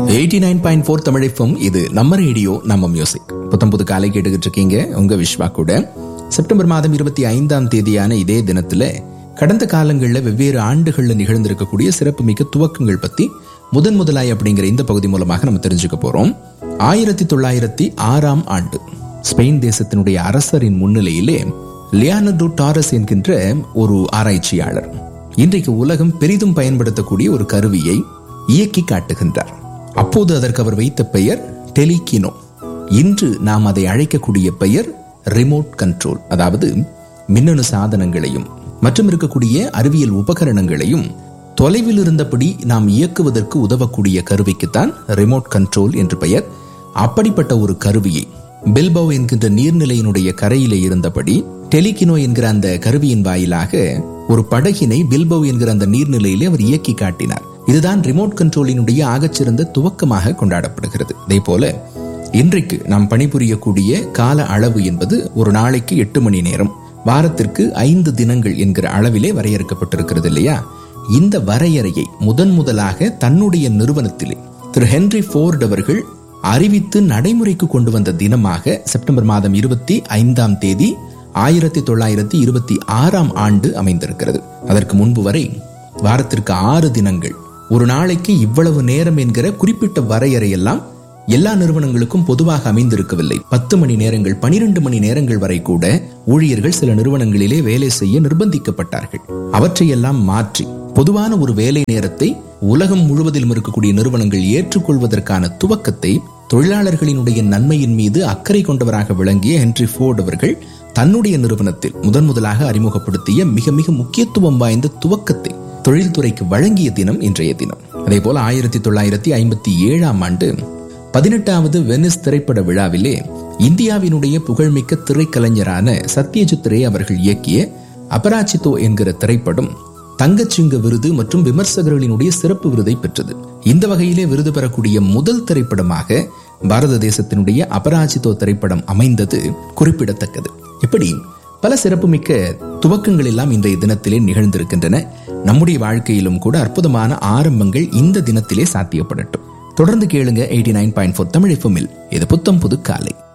eighty nine point four தமிழைப்பும் இது நம்ம ரேடியோ நம்ம மியூசிக் புத்தம் புது காலை கேட்டுக்கிட்டு இருக்கீங்க உங்க விஸ்வா கூட செப்டம்பர் மாதம் இருபத்தி ஐந்தாம் தேதியான இதே தினத்துல கடந்த காலங்களில் வெவ்வேறு ஆண்டுகளில் நிகழ்ந்திருக்கக்கூடிய சிறப்புமிக்க துவக்கங்கள் பத்தி முதன் முதலாய் அப்படிங்கிற இந்த பகுதி மூலமாக நம்ம தெரிஞ்சுக்க போறோம் ஆயிரத்தி தொள்ளாயிரத்தி ஆறாம் ஆண்டு ஸ்பெயின் தேசத்தினுடைய அரசரின் முன்னிலையிலே லியானடோ டாரஸ் என்கின்ற ஒரு ஆராய்ச்சியாளர் இன்றைக்கு உலகம் பெரிதும் பயன்படுத்தக்கூடிய ஒரு கருவியை இயக்கி காட்டுகின்றார் அப்போது அதற்கு அவர் வைத்த பெயர் டெலிகினோ இன்று நாம் அதை அழைக்கக்கூடிய பெயர் ரிமோட் கண்ட்ரோல் அதாவது மின்னணு சாதனங்களையும் மற்றும் இருக்கக்கூடிய அறிவியல் உபகரணங்களையும் தொலைவில் இருந்தபடி நாம் இயக்குவதற்கு உதவக்கூடிய கருவிக்குத்தான் ரிமோட் கண்ட்ரோல் என்று பெயர் அப்படிப்பட்ட ஒரு கருவியை பில்போ என்கின்ற நீர்நிலையினுடைய கரையிலே இருந்தபடி டெலிகினோ என்கிற அந்த கருவியின் வாயிலாக ஒரு படகினை பில்போ என்கிற அந்த நீர்நிலையிலே அவர் இயக்கி காட்டினார் இதுதான் ரிமோட் கண்ட்ரோலினுடைய ஆகச்சிறந்த துவக்கமாக கொண்டாடப்படுகிறது அதே போல இன்றைக்கு நாம் பணிபுரியக்கூடிய கால அளவு என்பது ஒரு நாளைக்கு எட்டு மணி நேரம் வாரத்திற்கு ஐந்து தினங்கள் என்கிற அளவிலே வரையறுக்கப்பட்டிருக்கிறது இல்லையா இந்த வரையறையை முதன் முதலாக தன்னுடைய நிறுவனத்திலே திரு ஹென்ரி ஃபோர்ட் அவர்கள் அறிவித்து நடைமுறைக்கு கொண்டு வந்த தினமாக செப்டம்பர் மாதம் இருபத்தி ஐந்தாம் தேதி ஆயிரத்தி தொள்ளாயிரத்தி இருபத்தி ஆறாம் ஆண்டு அமைந்திருக்கிறது அதற்கு முன்பு வரை வாரத்திற்கு ஆறு தினங்கள் ஒரு நாளைக்கு இவ்வளவு நேரம் என்கிற குறிப்பிட்ட வரையறையெல்லாம் எல்லா நிறுவனங்களுக்கும் பொதுவாக அமைந்திருக்கவில்லை பத்து மணி நேரங்கள் பனிரெண்டு மணி நேரங்கள் வரை கூட ஊழியர்கள் சில நிறுவனங்களிலே வேலை செய்ய நிர்பந்திக்கப்பட்டார்கள் அவற்றையெல்லாம் மாற்றி பொதுவான ஒரு வேலை நேரத்தை உலகம் முழுவதிலும் இருக்கக்கூடிய நிறுவனங்கள் ஏற்றுக்கொள்வதற்கான துவக்கத்தை தொழிலாளர்களினுடைய நன்மையின் மீது அக்கறை கொண்டவராக விளங்கிய ஹென்ரி ஃபோர்ட் அவர்கள் தன்னுடைய நிறுவனத்தில் முதன் முதலாக அறிமுகப்படுத்திய மிக மிக முக்கியத்துவம் வாய்ந்த துவக்கத்தை தொழில்துறைக்கு வழங்கிய தினம் இன்றைய தினம் அதே போல ஆயிரத்தி தொள்ளாயிரத்தி ஐம்பத்தி ஏழாம் ஆண்டு பதினெட்டாவது வெனிஸ் திரைப்பட விழாவிலே இந்தியாவினுடைய புகழ்மிக்க திரைக்கலைஞரான சத்யஜித் ரே அவர்கள் இயக்கிய அபராச்சித்தோ என்கிற திரைப்படம் தங்கச்சிங்க விருது மற்றும் விமர்சகர்களினுடைய சிறப்பு விருதை பெற்றது இந்த வகையிலே விருது பெறக்கூடிய முதல் திரைப்படமாக பாரத தேசத்தினுடைய அபராஜித்தோ திரைப்படம் அமைந்தது குறிப்பிடத்தக்கது இப்படி பல சிறப்புமிக்க துவக்கங்கள் எல்லாம் இன்றைய தினத்திலே நிகழ்ந்திருக்கின்றன நம்முடைய வாழ்க்கையிலும் கூட அற்புதமான ஆரம்பங்கள் இந்த தினத்திலே சாத்தியப்படட்டும் தொடர்ந்து கேளுங்க eighty nine point four Tamil இது புத்தம் புது காலை